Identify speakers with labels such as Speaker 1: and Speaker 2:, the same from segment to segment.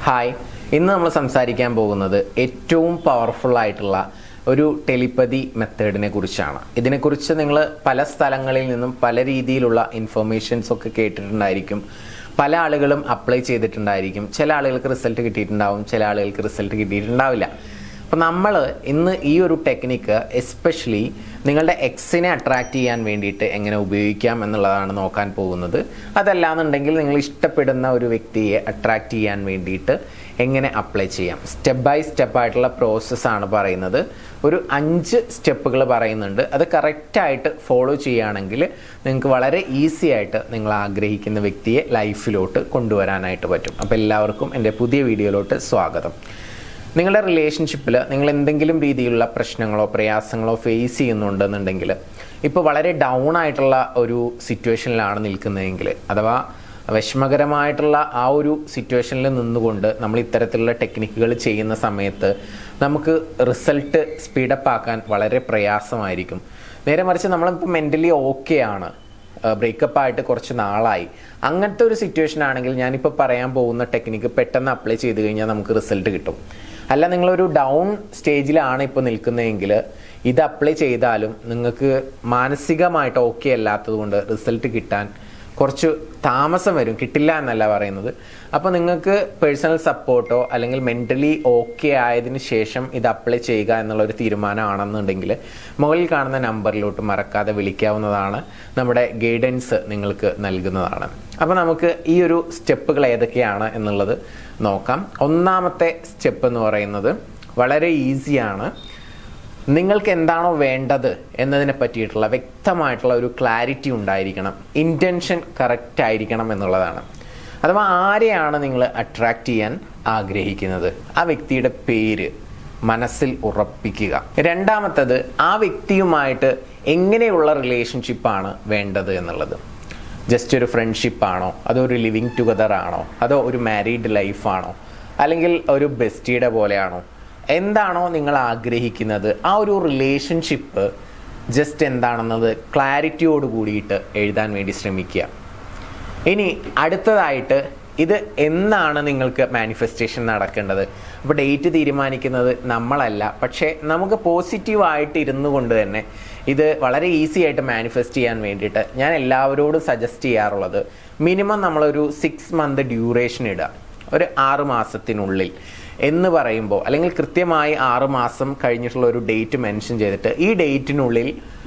Speaker 1: hi ഇന്ന് നമ്മൾ സംസാരിക്കാൻ പോകുന്നത് ഏറ്റവും പവർഫുൾ ആയിട്ടുള്ള ഒരു ടെലിപ്പതി മെത്തേഡിനെ കുറിച്ചാണ് ഇതിനെക്കുറിച്ച് നിങ്ങൾ പല സ്ഥലങ്ങളിൽ നിന്നും പല രീതിയിലുള്ള ഇൻഫർമേഷൻസ് ഒക്കെ കേട്ടിട്ടുണ്ടായിരിക്കും പല ആളുകളും അപ്ലൈ ചെയ്തിട്ടുണ്ടായിരിക്കും ചില ആളുകൾക്ക് റിസൾട്ട് കിട്ടിയിട്ടുണ്ടാവും ചില ആളുകൾക്ക് റിസൾട്ട് കിട്ടിയിട്ടുണ്ടാവില്ല അപ്പം നമ്മൾ ഇന്ന് ഈ ഒരു ടെക്നിക്ക് എസ്പെഷ്യലി നിങ്ങളുടെ എക്സിനെ അട്രാക്റ്റ് ചെയ്യാൻ വേണ്ടിയിട്ട് എങ്ങനെ ഉപയോഗിക്കാം എന്നുള്ളതാണ് നോക്കാൻ പോകുന്നത് അതല്ലാന്നുണ്ടെങ്കിൽ നിങ്ങൾ ഇഷ്ടപ്പെടുന്ന ഒരു വ്യക്തിയെ അട്രാക്റ്റ് ചെയ്യാൻ വേണ്ടിയിട്ട് എങ്ങനെ അപ്ലൈ ചെയ്യാം സ്റ്റെപ്പ് ബൈ സ്റ്റെപ്പ് ആയിട്ടുള്ള പ്രോസസ്സാണ് പറയുന്നത് ഒരു അഞ്ച് സ്റ്റെപ്പുകൾ പറയുന്നുണ്ട് അത് കറക്റ്റായിട്ട് ഫോളോ ചെയ്യുകയാണെങ്കിൽ നിങ്ങൾക്ക് വളരെ ഈസി ആയിട്ട് നിങ്ങൾ ആഗ്രഹിക്കുന്ന വ്യക്തിയെ ലൈഫിലോട്ട് കൊണ്ടുവരാനായിട്ട് പറ്റും അപ്പോൾ എല്ലാവർക്കും എൻ്റെ പുതിയ വീഡിയോയിലോട്ട് സ്വാഗതം നിങ്ങളുടെ റിലേഷൻഷിപ്പിൽ നിങ്ങൾ എന്തെങ്കിലും രീതിയിലുള്ള പ്രശ്നങ്ങളോ പ്രയാസങ്ങളോ ഫേസ് ചെയ്യുന്നുണ്ടെന്നുണ്ടെങ്കിൽ ഇപ്പോൾ വളരെ ഡൗൺ ആയിട്ടുള്ള ഒരു സിറ്റുവേഷനിലാണ് നിൽക്കുന്നതെങ്കിൽ അഥവാ വിഷമകരമായിട്ടുള്ള ആ ഒരു സിറ്റുവേഷനിൽ നിന്നുകൊണ്ട് നമ്മൾ ഇത്തരത്തിലുള്ള ടെക്നിക്കുകൾ ചെയ്യുന്ന സമയത്ത് നമുക്ക് റിസൾട്ട് സ്പീഡപ്പ് ആക്കാൻ വളരെ പ്രയാസമായിരിക്കും നേരെ മറിച്ച് നമ്മളിപ്പോൾ മെൻ്റലി ഓക്കെ ആണ് ബ്രേക്കപ്പ് ആയിട്ട് കുറച്ച് നാളായി അങ്ങനത്തെ ഒരു സിറ്റുവേഷൻ ആണെങ്കിൽ ഞാനിപ്പോൾ പറയാൻ പോകുന്ന ടെക്നിക്ക് പെട്ടെന്ന് അപ്ലൈ ചെയ്ത് കഴിഞ്ഞാൽ നമുക്ക് റിസൾട്ട് കിട്ടും അല്ല നിങ്ങളൊരു ഡൗൺ സ്റ്റേജിലാണ് ഇപ്പോൾ നിൽക്കുന്നതെങ്കിൽ ഇത് അപ്ലൈ ചെയ്താലും നിങ്ങൾക്ക് മാനസികമായിട്ട് ഓക്കെ അല്ലാത്തത് കൊണ്ട് റിസൾട്ട് കിട്ടാൻ കുറച്ച് താമസം വരും കിട്ടില്ല എന്നല്ല പറയുന്നത് അപ്പോൾ നിങ്ങൾക്ക് പേഴ്സണൽ സപ്പോർട്ടോ അല്ലെങ്കിൽ മെൻ്റലി ഓക്കെ ആയതിനു ശേഷം ഇത് അപ്ലൈ ചെയ്യുക എന്നുള്ള ഒരു തീരുമാനമാണെന്നുണ്ടെങ്കിൽ മുകളിൽ കാണുന്ന നമ്പറിലോട്ട് മറക്കാതെ വിളിക്കാവുന്നതാണ് നമ്മുടെ ഗൈഡൻസ് നിങ്ങൾക്ക് നൽകുന്നതാണ് അപ്പോൾ നമുക്ക് ഈ ഒരു സ്റ്റെപ്പുകൾ ഏതൊക്കെയാണ് എന്നുള്ളത് നോക്കാം ഒന്നാമത്തെ സ്റ്റെപ്പ് എന്ന് പറയുന്നത് വളരെ ഈസിയാണ് നിങ്ങൾക്ക് എന്താണോ വേണ്ടത് എന്നതിനെ പറ്റിയിട്ടുള്ള വ്യക്തമായിട്ടുള്ള ഒരു ക്ലാരിറ്റി ഉണ്ടായിരിക്കണം ഇൻറ്റൻഷൻ കറക്റ്റ് ആയിരിക്കണം എന്നുള്ളതാണ് അഥവാ ആരെയാണ് നിങ്ങൾ അട്രാക്റ്റ് ചെയ്യാൻ ആഗ്രഹിക്കുന്നത് ആ വ്യക്തിയുടെ പേര് മനസ്സിൽ ഉറപ്പിക്കുക രണ്ടാമത്തത് ആ വ്യക്തിയുമായിട്ട് എങ്ങനെയുള്ള റിലേഷൻഷിപ്പാണ് വേണ്ടത് എന്നുള്ളത് ജസ്റ്റ് ഒരു ഫ്രണ്ട്ഷിപ്പാണോ അതോ ഒരു ലിവിങ് ടുഗദർ ആണോ അതോ ഒരു മാരീഡ് ലൈഫാണോ അല്ലെങ്കിൽ ഒരു ബെസ്റ്റിയുടെ പോലെയാണോ എന്താണോ നിങ്ങൾ ആഗ്രഹിക്കുന്നത് ആ ഒരു റിലേഷൻഷിപ്പ് ജസ്റ്റ് എന്താണെന്നത് ക്ലാരിറ്റിയോട് കൂടിയിട്ട് എഴുതാൻ വേണ്ടി ശ്രമിക്കുക ഇനി അടുത്തതായിട്ട് ഇത് എന്നാണ് നിങ്ങൾക്ക് മാനിഫെസ്റ്റേഷൻ നടക്കേണ്ടത് അപ്പോൾ ഡേറ്റ് തീരുമാനിക്കുന്നത് നമ്മളല്ല പക്ഷേ നമുക്ക് പോസിറ്റീവായിട്ട് ഇരുന്നു കൊണ്ട് തന്നെ ഇത് വളരെ ഈസി ആയിട്ട് മാനിഫെസ്റ്റ് ചെയ്യാൻ വേണ്ടിയിട്ട് ഞാൻ എല്ലാവരോടും സജസ്റ്റ് ചെയ്യാറുള്ളത് മിനിമം നമ്മളൊരു സിക്സ് മന്ത് ഡ്യൂറേഷൻ ഇടുക ഒരു ആറ് മാസത്തിനുള്ളിൽ എന്ന് പറയുമ്പോൾ അല്ലെങ്കിൽ കൃത്യമായി ആറ് മാസം കഴിഞ്ഞിട്ടുള്ള ഒരു ഡേറ്റ് മെൻഷൻ ചെയ്തിട്ട് ഈ ഡേറ്റിനുള്ളിൽ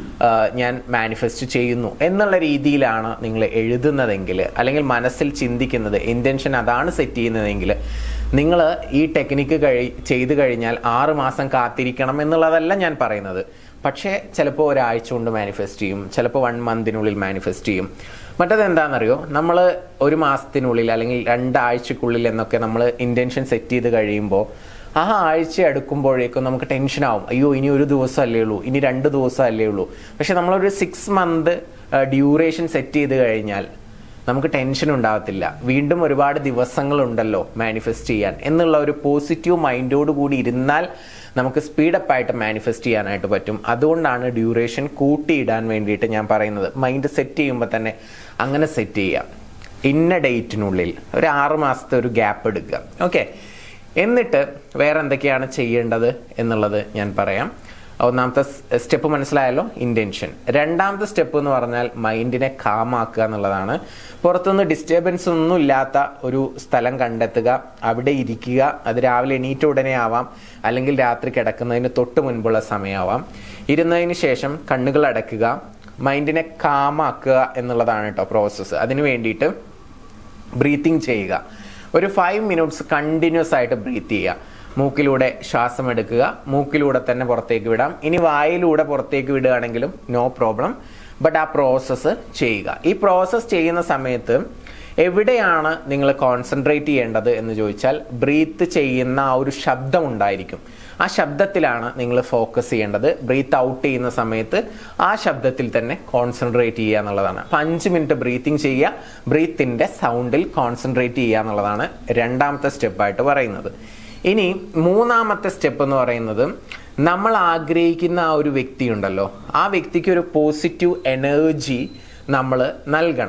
Speaker 1: ഞാൻ മാനിഫെസ്റ്റ് ചെയ്യുന്നു എന്നുള്ള രീതിയിലാണ് നിങ്ങൾ എഴുതുന്നതെങ്കിൽ അല്ലെങ്കിൽ മനസ്സിൽ ചിന്തിക്കുന്നത് ഇൻറ്റൻഷൻ അതാണ് സെറ്റ് ചെയ്യുന്നതെങ്കിൽ നിങ്ങൾ ഈ ടെക്നിക്ക് കഴി ചെയ്തു കഴിഞ്ഞാൽ ആറ് മാസം കാത്തിരിക്കണം എന്നുള്ളതല്ല ഞാൻ പറയുന്നത് പക്ഷേ ചിലപ്പോൾ ഒരാഴ്ച കൊണ്ട് മാനിഫെസ്റ്റ് ചെയ്യും ചിലപ്പോൾ വൺ മന്തിനുള്ളിൽ മാനിഫെസ്റ്റ് ചെയ്യും മറ്റത് എന്താണെന്നറിയോ നമ്മൾ ഒരു മാസത്തിനുള്ളിൽ അല്ലെങ്കിൽ രണ്ടാഴ്ചക്കുള്ളിൽ എന്നൊക്കെ നമ്മൾ ഇൻറ്റൻഷൻ സെറ്റ് ചെയ്ത് കഴിയുമ്പോൾ ആ ആഴ്ച അടുക്കുമ്പോഴേക്കും നമുക്ക് ടെൻഷനാവും അയ്യോ ഇനി ഒരു ദിവസം അല്ലേ ഉള്ളൂ ഇനി രണ്ട് ദിവസം അല്ലേ ഉള്ളൂ പക്ഷെ നമ്മളൊരു സിക്സ് മന്ത് ഡ്യൂറേഷൻ സെറ്റ് ചെയ്ത് കഴിഞ്ഞാൽ നമുക്ക് ടെൻഷൻ ഉണ്ടാകത്തില്ല വീണ്ടും ഒരുപാട് ദിവസങ്ങളുണ്ടല്ലോ മാനിഫെസ്റ്റ് ചെയ്യാൻ എന്നുള്ള ഒരു പോസിറ്റീവ് മൈൻഡോട് കൂടി ഇരുന്നാൽ നമുക്ക് സ്പീഡപ്പ് ആയിട്ട് മാനിഫെസ്റ്റ് ചെയ്യാനായിട്ട് പറ്റും അതുകൊണ്ടാണ് ഡ്യൂറേഷൻ കൂട്ടിയിടാൻ വേണ്ടിയിട്ട് ഞാൻ പറയുന്നത് മൈൻഡ് സെറ്റ് ചെയ്യുമ്പോൾ തന്നെ അങ്ങനെ സെറ്റ് ചെയ്യുക ഇന്ന ഡേറ്റിനുള്ളിൽ ഒരു ആറ് മാസത്തെ ഒരു ഗ്യാപ്പ് എടുക്കുക ഓക്കെ എന്നിട്ട് വേറെ എന്തൊക്കെയാണ് ചെയ്യേണ്ടത് എന്നുള്ളത് ഞാൻ പറയാം ഒന്നാമത്തെ സ്റ്റെപ്പ് മനസ്സിലായല്ലോ ഇൻറ്റൻഷൻ രണ്ടാമത്തെ സ്റ്റെപ്പ് എന്ന് പറഞ്ഞാൽ മൈൻഡിനെ കാമാക്കുക എന്നുള്ളതാണ് പുറത്തുനിന്ന് ഡിസ്റ്റർബൻസ് ഒന്നും ഇല്ലാത്ത ഒരു സ്ഥലം കണ്ടെത്തുക അവിടെ ഇരിക്കുക അത് രാവിലെ എണീറ്റ ഉടനെ ആവാം അല്ലെങ്കിൽ രാത്രി കിടക്കുന്നതിന് തൊട്ട് മുൻപുള്ള സമയമാവാം ഇരുന്നതിന് ശേഷം കണ്ണുകൾ അടയ്ക്കുക മൈൻഡിനെ കാമാക്കുക എന്നുള്ളതാണ് കേട്ടോ പ്രോസസ്സ് അതിന് വേണ്ടിയിട്ട് ബ്രീത്തിങ് ചെയ്യുക ഒരു ഫൈവ് മിനിറ്റ്സ് കണ്ടിന്യൂസ് ആയിട്ട് ബ്രീത്ത് ചെയ്യുക മൂക്കിലൂടെ ശ്വാസം എടുക്കുക മൂക്കിലൂടെ തന്നെ പുറത്തേക്ക് വിടാം ഇനി വായിലൂടെ പുറത്തേക്ക് വിടുകയാണെങ്കിലും നോ പ്രോബ്ലം ബട്ട് ആ പ്രോസസ്സ് ചെയ്യുക ഈ പ്രോസസ്സ് ചെയ്യുന്ന സമയത്ത് എവിടെയാണ് നിങ്ങൾ കോൺസെൻട്രേറ്റ് ചെയ്യേണ്ടത് എന്ന് ചോദിച്ചാൽ ബ്രീത്ത് ചെയ്യുന്ന ആ ഒരു ശബ്ദം ഉണ്ടായിരിക്കും ആ ശബ്ദത്തിലാണ് നിങ്ങൾ ഫോക്കസ് ചെയ്യേണ്ടത് ബ്രീത്ത് ഔട്ട് ചെയ്യുന്ന സമയത്ത് ആ ശബ്ദത്തിൽ തന്നെ കോൺസെൻട്രേറ്റ് ചെയ്യുക എന്നുള്ളതാണ് അപ്പം അഞ്ച് മിനിറ്റ് ബ്രീത്തിങ് ചെയ്യുക ബ്രീത്തിൻ്റെ സൗണ്ടിൽ കോൺസെൻട്രേറ്റ് ചെയ്യുക എന്നുള്ളതാണ് രണ്ടാമത്തെ സ്റ്റെപ്പായിട്ട് പറയുന്നത് ഇനി മൂന്നാമത്തെ സ്റ്റെപ്പ് എന്ന് പറയുന്നത് നമ്മൾ ആഗ്രഹിക്കുന്ന ആ ഒരു വ്യക്തി ഉണ്ടല്ലോ ആ വ്യക്തിക്ക് ഒരു പോസിറ്റീവ് എനർജി നമ്മൾ നൽകണം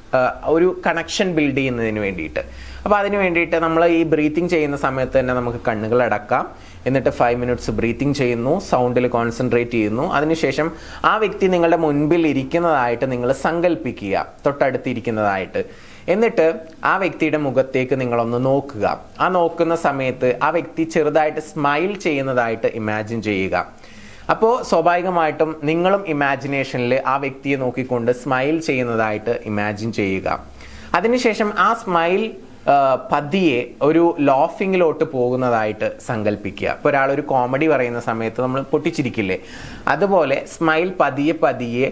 Speaker 1: ഒരു കണക്ഷൻ ബിൽഡ് ചെയ്യുന്നതിന് വേണ്ടിയിട്ട് അപ്പോൾ അതിന് വേണ്ടിയിട്ട് നമ്മൾ ഈ ബ്രീത്തിങ് ചെയ്യുന്ന സമയത്ത് തന്നെ നമുക്ക് കണ്ണുകൾ അടക്കാം എന്നിട്ട് ഫൈവ് മിനിറ്റ്സ് ബ്രീത്തിങ് ചെയ്യുന്നു സൗണ്ടിൽ കോൺസെൻട്രേറ്റ് ചെയ്യുന്നു അതിനുശേഷം ആ വ്യക്തി നിങ്ങളുടെ മുൻപിൽ ഇരിക്കുന്നതായിട്ട് നിങ്ങൾ സങ്കല്പിക്കുക തൊട്ടടുത്തിരിക്കുന്നതായിട്ട് എന്നിട്ട് ആ വ്യക്തിയുടെ മുഖത്തേക്ക് നിങ്ങളൊന്ന് നോക്കുക ആ നോക്കുന്ന സമയത്ത് ആ വ്യക്തി ചെറുതായിട്ട് സ്മൈൽ ചെയ്യുന്നതായിട്ട് ഇമാജിൻ ചെയ്യുക അപ്പോൾ സ്വാഭാവികമായിട്ടും നിങ്ങളും ഇമാജിനേഷനിൽ ആ വ്യക്തിയെ നോക്കിക്കൊണ്ട് സ്മൈൽ ചെയ്യുന്നതായിട്ട് ഇമാജിൻ ചെയ്യുക അതിനുശേഷം ആ സ്മൈൽ പതിയെ ഒരു ലോഫിങ്ങിലോട്ട് പോകുന്നതായിട്ട് സങ്കല്പിക്കുക ഇപ്പോൾ ഒരാൾ ഒരു കോമഡി പറയുന്ന സമയത്ത് നമ്മൾ പൊട്ടിച്ചിരിക്കില്ലേ അതുപോലെ സ്മൈൽ പതിയെ പതിയെ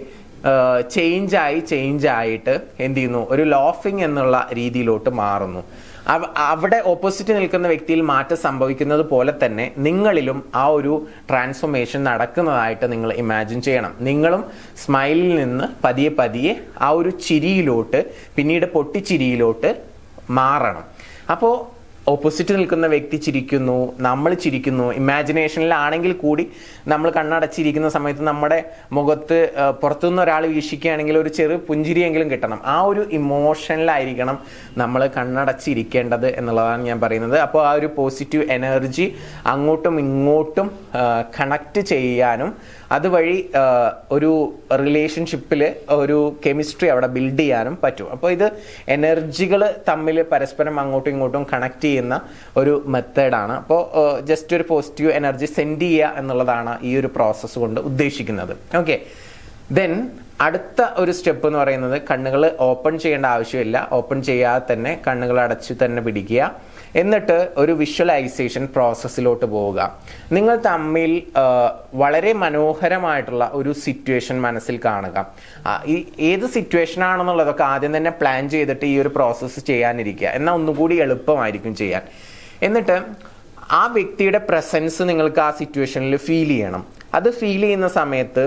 Speaker 1: ചേഞ്ച് ആയി ചേഞ്ച് ആയിട്ട് എന്ത് ചെയ്യുന്നു ഒരു ലോഫിംഗ് എന്നുള്ള രീതിയിലോട്ട് മാറുന്നു അവ- അവിടെ ഓപ്പോസിറ്റ് നിൽക്കുന്ന വ്യക്തിയിൽ മാറ്റം സംഭവിക്കുന്നത് പോലെ തന്നെ നിങ്ങളിലും ആ ഒരു ട്രാൻസ്ഫോർമേഷൻ നടക്കുന്നതായിട്ട് നിങ്ങൾ ഇമാജിൻ ചെയ്യണം നിങ്ങളും സ്മൈലിൽ നിന്ന് പതിയെ പതിയെ ആ ഒരു ചിരിയിലോട്ട് പിന്നീട് പൊട്ടിച്ചിരിയിലോട്ട് മാറണം അപ്പോൾ ഓപ്പോസിറ്റ് നിൽക്കുന്ന വ്യക്തി ചിരിക്കുന്നു നമ്മൾ ചിരിക്കുന്നു ഇമാജിനേഷനിലാണെങ്കിൽ കൂടി നമ്മൾ കണ്ണടച്ചിരിക്കുന്ന സമയത്ത് നമ്മുടെ മുഖത്ത് ആ, പുറത്തുനിന്ന് ഒരാൾ വീക്ഷിക്കുകയാണെങ്കിൽ ഒരു ചെറു പുഞ്ചിരിയെങ്കിലും കിട്ടണം ആ ഒരു ഇമോഷനിലായിരിക്കണം നമ്മൾ കണ്ണടച്ചിരിക്കേണ്ടത് എന്നുള്ളതാണ് ഞാൻ പറയുന്നത് അപ്പോൾ ആ ഒരു പോസിറ്റീവ് എനർജി അങ്ങോട്ടും ഇങ്ങോട്ടും കണക്ട് ചെയ്യാനും അതുവഴി ആ, ഒരു റിലേഷൻഷിപ്പിൽ ഒരു കെമിസ്ട്രി അവിടെ ബിൽഡ് ചെയ്യാനും പറ്റും അപ്പോൾ ഇത് എനർജികൾ തമ്മിൽ പരസ്പരം അങ്ങോട്ടും ഇങ്ങോട്ടും കണക്ട് ചെയ്യുന്ന ഒരു മെത്തേഡാണ് അപ്പോൾ ജസ്റ്റ് ഒരു പോസിറ്റീവ് എനർജി സെൻഡ് ചെയ്യുക എന്നുള്ളതാണ് ഈ ഒരു പ്രോസസ്സ് കൊണ്ട് ഉദ്ദേശിക്കുന്നത് ഓക്കെ ദെൻ അടുത്ത ഒരു സ്റ്റെപ്പ് എന്ന് പറയുന്നത് കണ്ണുകൾ ഓപ്പൺ ചെയ്യേണ്ട ആവശ്യമില്ല ഓപ്പൺ ചെയ്യാതെ തന്നെ കണ്ണുകൾ അടച്ചു തന്നെ പിടിക്കുക എന്നിട്ട് ഒരു വിഷ്വലൈസേഷൻ പ്രോസസ്സിലോട്ട് പോവുക നിങ്ങൾ തമ്മിൽ ആ, വളരെ മനോഹരമായിട്ടുള്ള ഒരു സിറ്റുവേഷൻ മനസ്സിൽ കാണുക ആ, ഈ ഏത് സിറ്റുവേഷൻ ആണെന്നുള്ളതൊക്കെ ആദ്യം തന്നെ പ്ലാൻ ചെയ്തിട്ട് ഈ ഒരു പ്രോസസ്സ് ചെയ്യാനിരിക്കുക എന്നാൽ ഒന്നുകൂടി എളുപ്പമായിരിക്കും ചെയ്യാൻ എന്നിട്ട് ആ വ്യക്തിയുടെ പ്രസൻസ് നിങ്ങൾക്ക് ആ സിറ്റുവേഷനിൽ ഫീൽ ചെയ്യണം അത് ഫീൽ ചെയ്യുന്ന സമയത്ത്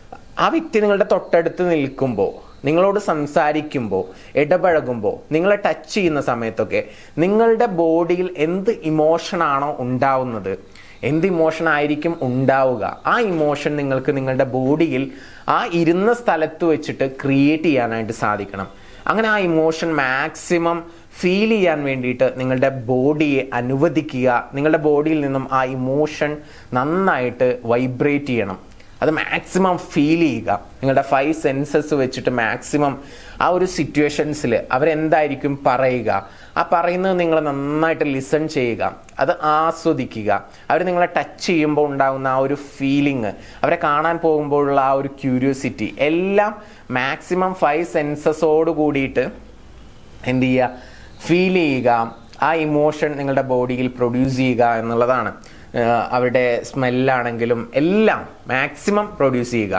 Speaker 1: ആ വ്യക്തി നിങ്ങളുടെ തൊട്ടടുത്ത് നിൽക്കുമ്പോൾ നിങ്ങളോട് സംസാരിക്കുമ്പോൾ ഇടപഴകുമ്പോൾ നിങ്ങളെ ടച്ച് ചെയ്യുന്ന സമയത്തൊക്കെ നിങ്ങളുടെ ബോഡിയിൽ എന്ത് ഇമോഷനാണോ ഉണ്ടാവുന്നത് എന്ത് ഇമോഷൻ ആയിരിക്കും ഉണ്ടാവുക ആ ഇമോഷൻ നിങ്ങൾക്ക് നിങ്ങളുടെ ബോഡിയിൽ ആ ഇരുന്ന സ്ഥലത്ത് വെച്ചിട്ട് ക്രിയേറ്റ് ചെയ്യാനായിട്ട് സാധിക്കണം അങ്ങനെ ആ ഇമോഷൻ മാക്സിമം ഫീൽ ചെയ്യാൻ വേണ്ടിയിട്ട് നിങ്ങളുടെ ബോഡിയെ അനുവദിക്കുക നിങ്ങളുടെ ബോഡിയിൽ നിന്നും ആ ഇമോഷൻ നന്നായിട്ട് വൈബ്രേറ്റ് ചെയ്യണം അത് മാക്സിമം ഫീൽ ചെയ്യുക നിങ്ങളുടെ ഫൈവ് സെൻസസ് വെച്ചിട്ട് മാക്സിമം ആ ഒരു സിറ്റുവേഷൻസിൽ അവരെന്തായിരിക്കും പറയുക ആ പറയുന്നത് നിങ്ങൾ നന്നായിട്ട് ലിസൺ ചെയ്യുക അത് ആസ്വദിക്കുക അവർ നിങ്ങളെ ടച്ച് ചെയ്യുമ്പോൾ ഉണ്ടാകുന്ന ആ ഒരു ഫീലിംഗ് അവരെ കാണാൻ പോകുമ്പോഴുള്ള ആ ഒരു ക്യൂരിയോസിറ്റി എല്ലാം മാക്സിമം ഫൈവ് സെൻസസോട് കൂടിയിട്ട് എന്ത് ചെയ്യുക ഫീൽ ചെയ്യുക ആ ഇമോഷൻ നിങ്ങളുടെ ബോഡിയിൽ പ്രൊഡ്യൂസ് ചെയ്യുക എന്നുള്ളതാണ് ആഹ് അവരുടെ സ്മെല്ലാണെങ്കിലും എല്ലാം മാക്സിമം പ്രൊഡ്യൂസ് ചെയ്യുക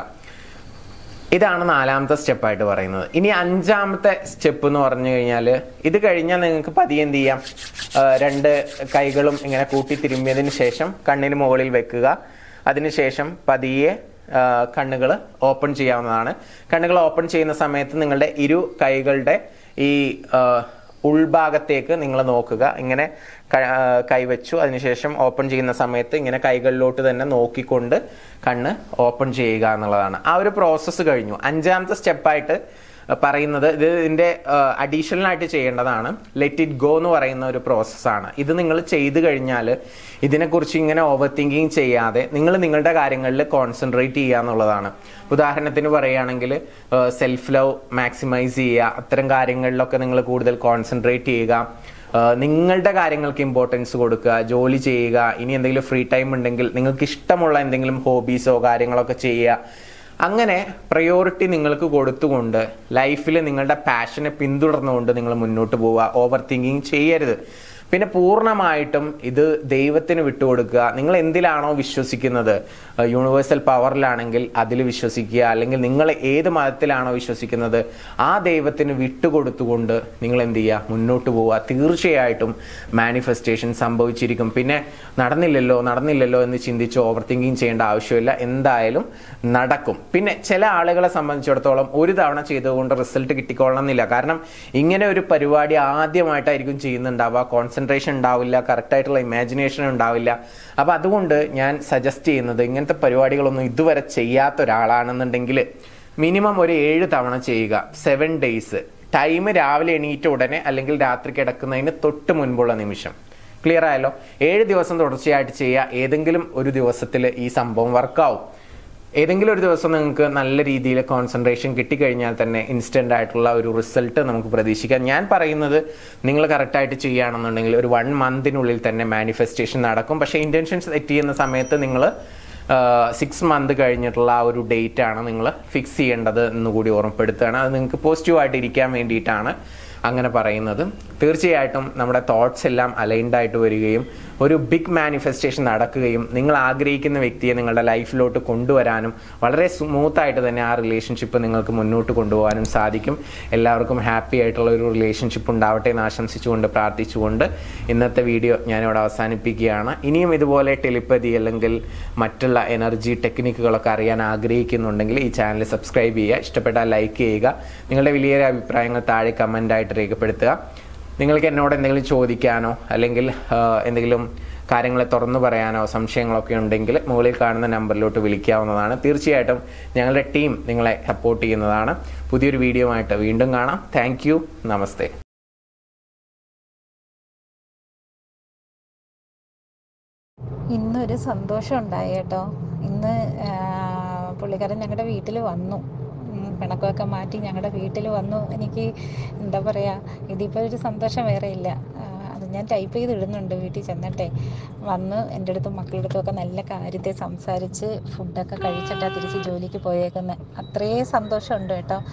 Speaker 1: ഇതാണ് നാലാമത്തെ സ്റ്റെപ്പായിട്ട് പറയുന്നത് ഇനി അഞ്ചാമത്തെ സ്റ്റെപ്പ് എന്ന് പറഞ്ഞു കഴിഞ്ഞാൽ ഇത് കഴിഞ്ഞാൽ നിങ്ങൾക്ക് പതിയെ എന്ത് ചെയ്യാം ആഹ് രണ്ട് കൈകളും ഇങ്ങനെ കൂട്ടി തിരുമ്മിയതിന് ശേഷം കണ്ണിന് മുകളിൽ വെക്കുക അതിനുശേഷം പതിയെ കണ്ണുകൾ ഓപ്പൺ ചെയ്യാവുന്നതാണ് കണ്ണുകൾ ഓപ്പൺ ചെയ്യുന്ന സമയത്ത് നിങ്ങളുടെ ഇരു കൈകളുടെ ഈ ആഹ് ഉൾഭാഗത്തേക്ക് നിങ്ങൾ നോക്കുക ഇങ്ങനെ ക- ആ, കൈവച്ചു അതിനുശേഷം ഓപ്പൺ ചെയ്യുന്ന സമയത്ത് ഇങ്ങനെ കൈകളിലോട്ട് തന്നെ നോക്കിക്കൊണ്ട് കണ്ണ് ഓപ്പൺ ചെയ്യുക എന്നുള്ളതാണ് ആ ഒരു പ്രോസസ്സ് കഴിഞ്ഞു അഞ്ചാമത്തെ സ്റ്റെപ്പായിട്ട് പറയുന്നത് ഇത് ഇതിന്റെ അഡീഷണൽ ആയിട്ട് ചെയ്യേണ്ടതാണ് ലെറ്റ് ഇറ്റ് ഗോ എന്ന് പറയുന്ന ഒരു പ്രോസസ്സാണ് ഇത് നിങ്ങൾ ചെയ്തു കഴിഞ്ഞാൽ ഇതിനെക്കുറിച്ച് ഇങ്ങനെ ഓവർ തിങ്കിങ് ചെയ്യാതെ നിങ്ങൾ നിങ്ങളുടെ കാര്യങ്ങളിൽ കോൺസെൻട്രേറ്റ് ചെയ്യുക എന്നുള്ളതാണ് ഉദാഹരണത്തിന് പറയുകയാണെങ്കിൽ സെൽഫ് ലവ് മാക്സിമൈസ് ചെയ്യുക അത്തരം കാര്യങ്ങളിലൊക്കെ നിങ്ങൾ കൂടുതൽ കോൺസെൻട്രേറ്റ് ചെയ്യുക ആഹ് നിങ്ങളുടെ കാര്യങ്ങൾക്ക് ഇമ്പോർട്ടൻസ് കൊടുക്കുക ജോലി ചെയ്യുക ഇനി എന്തെങ്കിലും ഫ്രീ ടൈം ഉണ്ടെങ്കിൽ നിങ്ങൾക്ക് ഇഷ്ടമുള്ള എന്തെങ്കിലും ഹോബീസോ കാര്യങ്ങളൊക്കെ ചെയ്യുക അങ്ങനെ പ്രയോറിറ്റി നിങ്ങൾക്ക് കൊടുത്തുകൊണ്ട് ലൈഫിൽ നിങ്ങളുടെ പാഷനെ പിന്തുടർന്നുകൊണ്ട് നിങ്ങൾ മുന്നോട്ട് പോവുക ഓവർ തിങ്കിങ് ചെയ്യരുത് പിന്നെ പൂർണ്ണമായിട്ടും ഇത് ദൈവത്തിന് വിട്ടുകൊടുക്കുക നിങ്ങൾ എന്തിലാണോ വിശ്വസിക്കുന്നത് യൂണിവേഴ്സൽ പവറിലാണെങ്കിൽ അതിൽ വിശ്വസിക്കുക അല്ലെങ്കിൽ നിങ്ങൾ ഏത് മതത്തിലാണോ വിശ്വസിക്കുന്നത് ആ ദൈവത്തിന് വിട്ടുകൊടുത്തുകൊണ്ട് നിങ്ങൾ എന്ത് ചെയ്യുക മുന്നോട്ട് പോവുക തീർച്ചയായിട്ടും മാനിഫെസ്റ്റേഷൻ സംഭവിച്ചിരിക്കും പിന്നെ നടന്നില്ലല്ലോ നടന്നില്ലല്ലോ എന്ന് ചിന്തിച്ച് ഓവർ തിങ്കിങ് ചെയ്യേണ്ട ആവശ്യമില്ല എന്തായാലും നടക്കും പിന്നെ ചില ആളുകളെ സംബന്ധിച്ചിടത്തോളം ഒരു തവണ ചെയ്തുകൊണ്ട് റിസൾട്ട് കിട്ടിക്കൊള്ളണം എന്നില്ല കാരണം ഇങ്ങനെ ഒരു പരിപാടി ആദ്യമായിട്ടായിരിക്കും ചെയ്യുന്നുണ്ടാവുക കോൺസെൻട്രേഷൻ ഉണ്ടാവില്ല കറക്റ്റ് ആയിട്ടുള്ള ഇമാജിനേഷൻ ഉണ്ടാവില്ല അപ്പൊ അതുകൊണ്ട് ഞാൻ സജസ്റ്റ് ചെയ്യുന്നത് ഇങ്ങനത്തെ പരിപാടികളൊന്നും ഇതുവരെ ചെയ്യാത്ത ഒരാളാണെന്നുണ്ടെങ്കിൽ മിനിമം ഒരു ഏഴ് തവണ ചെയ്യുക സെവൻ ഡേയ്സ് ടൈം രാവിലെ എണീറ്റ ഉടനെ അല്ലെങ്കിൽ രാത്രി കിടക്കുന്നതിന് തൊട്ട് മുൻപുള്ള നിമിഷം ക്ലിയർ ആയല്ലോ ഏഴ് ദിവസം തുടർച്ചയായിട്ട് ചെയ്യുക ഏതെങ്കിലും ഒരു ദിവസത്തിൽ ഈ സംഭവം വർക്കാവും ഏതെങ്കിലും ഒരു ദിവസം നിങ്ങൾക്ക് നല്ല രീതിയിൽ കോൺസെൻട്രേഷൻ കിട്ടിക്കഴിഞ്ഞാൽ തന്നെ ഇൻസ്റ്റന്റ് ആയിട്ടുള്ള ഒരു റിസൾട്ട് നമുക്ക് പ്രതീക്ഷിക്കാം ഞാൻ പറയുന്നത് നിങ്ങൾ കറക്റ്റായിട്ട് ചെയ്യുകയാണെന്നുണ്ടെങ്കിൽ ഒരു വൺ മന്തിനുള്ളിൽ തന്നെ മാനിഫെസ്റ്റേഷൻ നടക്കും പക്ഷേ ഇന്റൻഷൻസ് സെറ്റ് ചെയ്യുന്ന സമയത്ത് നിങ്ങൾ സിക്സ് മന്ത് കഴിഞ്ഞിട്ടുള്ള ആ ഒരു ഡേറ്റ് ആണ് നിങ്ങൾ ഫിക്സ് ചെയ്യേണ്ടത് എന്ന് കൂടി ഓർമ്മപ്പെടുത്തുകയാണ് അത് നിങ്ങൾക്ക് പോസിറ്റീവായിട്ട് ഇരിക്കാൻ വേണ്ടിയിട്ടാണ് അങ്ങനെ പറയുന്നത് തീർച്ചയായിട്ടും നമ്മുടെ തോട്ട്സ് എല്ലാം അലൈൻഡ് ആയിട്ട് വരികയും ഒരു ബിഗ് മാനിഫെസ്റ്റേഷൻ നടക്കുകയും നിങ്ങൾ ആഗ്രഹിക്കുന്ന വ്യക്തിയെ നിങ്ങളുടെ ലൈഫിലോട്ട് കൊണ്ടുവരാനും വളരെ സ്മൂത്ത് ആയിട്ട് തന്നെ ആ റിലേഷൻഷിപ്പ് നിങ്ങൾക്ക് മുന്നോട്ട് കൊണ്ടുപോകാനും സാധിക്കും എല്ലാവർക്കും ഹാപ്പി ആയിട്ടുള്ള ഒരു റിലേഷൻഷിപ്പ് ഉണ്ടാവട്ടെ എന്ന് ആശംസിച്ചുകൊണ്ട് പ്രാർത്ഥിച്ചുകൊണ്ട് ഇന്നത്തെ വീഡിയോ ഞാനിവിടെ അവസാനിപ്പിക്കുകയാണ് ഇനിയും ഇതുപോലെ ടെലിപ്പതി അല്ലെങ്കിൽ മറ്റുള്ള എനർജി ടെക്നിക്കുകളൊക്കെ അറിയാൻ ആഗ്രഹിക്കുന്നുണ്ടെങ്കിൽ ഈ ചാനൽ സബ്സ്ക്രൈബ് ചെയ്യുക ഇഷ്ടപ്പെട്ടാൽ ലൈക്ക് ചെയ്യുക നിങ്ങളുടെ വലിയൊരു അഭിപ്രായങ്ങൾ താഴെ കമൻ്റായിട്ട് രേഖപ്പെടുത്തുക നിങ്ങൾക്ക് എന്നോട് എന്തെങ്കിലും ചോദിക്കാനോ അല്ലെങ്കിൽ ആ, എന്തെങ്കിലും കാര്യങ്ങളെ തുറന്നു പറയാനോ സംശയങ്ങളൊക്കെ ഉണ്ടെങ്കിൽ മുകളിൽ കാണുന്ന നമ്പറിലോട്ട് വിളിക്കാവുന്നതാണ് തീർച്ചയായിട്ടും ഞങ്ങളുടെ ടീം നിങ്ങളെ സപ്പോർട്ട് ചെയ്യുന്നതാണ് പുതിയൊരു വീഡിയോ ആയിട്ട് വീണ്ടും കാണാം താങ്ക് നമസ്തേ
Speaker 2: ഇന്നൊരു സന്തോഷം ഉണ്ടായി കേട്ടോ ഇന്ന് ആ, പുള്ളിക്കാരൻ ഞങ്ങളുടെ വീട്ടിൽ വന്നു ഉം, പിണക്കമൊക്കെ മാറ്റി ഞങ്ങളുടെ വീട്ടിൽ വന്നു എനിക്ക് എന്താ പറയുക ഇതിപ്പോൾ ഒരു സന്തോഷം വേറെ ഇല്ല ആ, അത് ഞാൻ ടൈപ്പ് ചെയ്ത് ഇടുന്നുണ്ട് വീട്ടിൽ ചെന്നിട്ടേ വന്ന് എൻ്റെ അടുത്തും മക്കളുടെ അടുത്തും ഒക്കെ നല്ല കാര്യത്തെ സംസാരിച്ച് ഫുഡൊക്കെ കഴിച്ചിട്ടാണ് തിരിച്ച് ജോലിക്ക് പോയേക്കുന്നത് അത്രയും സന്തോഷമുണ്ട് കേട്ടോ